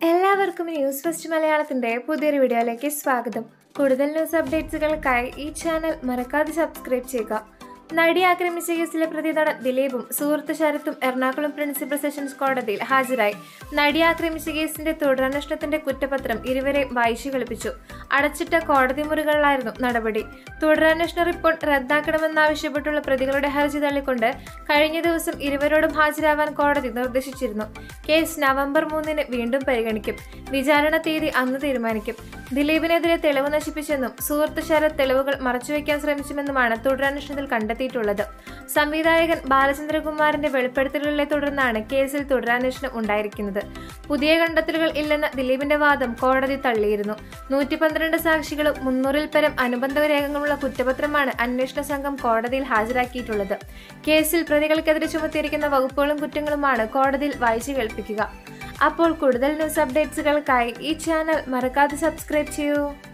എല്ലാവർക്കും news first മലയാളത്തിന്റെ പുതിയൊരു വീഡിയോയിലേക്ക് സ്വാഗതം കൂടുതൽ ന്യൂസ് അപ്ഡേറ്റ്സുകൾക്കായി ഈ ചാനൽ മറക്കാതെ സബ്സ്ക്രൈബ് ചെയ്യുക നടി ആക്രമിച്ച കേസിലെ പ്രതി നടൻ ദിലീപും സുഹൃത്ത് ശരത്തും എറണാകുളം പ്രിൻസിപ്പൽ സെഷൻസ് കോടതിയിൽ ഹാജരായി നടി ആക്രമിച്ച കേസിന്റെ തുടരന്വേഷണത്തിന്റെ കുറ്റപത്രം ഇരുവരെയും വായിച്ചു കളിപ്പിച്ചു അടച്ചിട്ട കോടതി മുറികളിലായിരുന്നു നടപടി തുടരന്വേഷണ റിപ്പോർട്ട് റദ്ദാക്കണമെന്നാവശ്യപ്പെട്ടുള്ള പ്രതികളുടെ ഹർജി തള്ളിക്കൊണ്ട് കഴിഞ്ഞ ദിവസം ഇരുവരോടും ഹാജരാവാൻ കോടതി നിർദ്ദേശിച്ചിരുന്നു കേസ് നവംബർ മൂന്നിന് വീണ്ടും പരിഗണിക്കും വിചാരണ തീയതി അന്ന് തീരുമാനിക്കും ദിലീപിനെതിരെ തെളിവ് നശിപ്പിച്ചെന്നും സുഹൃത്ത് ശരത് തെളിവുകൾ മറച്ചുവെക്കാൻ ശ്രമിച്ചുമെന്നുമാണ് തുടരന്വേഷണത്തിൽ കണ്ടെത്തിയിട്ടുള്ളത് സംവിധായകൻ ബാലചന്ദ്രകുമാറിന്റെ വെളിപ്പെടുത്തലുകളെ തുടർന്നാണ് കേസിൽ തുടരന്വേഷണം ഉണ്ടായിരിക്കുന്നത് പുതിയ കണ്ടെത്തലുകൾ ഇല്ലെന്ന ദിലീപിന്റെ വാദം കോടതി തള്ളിയിരുന്നു നൂറ്റി പന്ത്രണ്ട് സാക്ഷികളും മുന്നൂറിൽ പരം അനുബന്ധ രേഖകളുള്ള കുറ്റപത്രമാണ് അന്വേഷണ സംഘം കോടതിയിൽ ഹാജരാക്കിയിട്ടുള്ളത് കേസിൽ പ്രതികൾക്കെതിരെ ചുമത്തിയിരിക്കുന്ന വകുപ്പുകളും കുറ്റങ്ങളുമാണ് കോടതിയിൽ വായിച്ചു കേൾപ്പിക്കുക അപ്പോൾ കൂടുതൽ ന്യൂസ് അപ്ഡേറ്റ്സുകൾക്കായി ഈ ചാനൽ മറക്കാതെ സബ്സ്ക്രൈബ് ചെയ്യൂ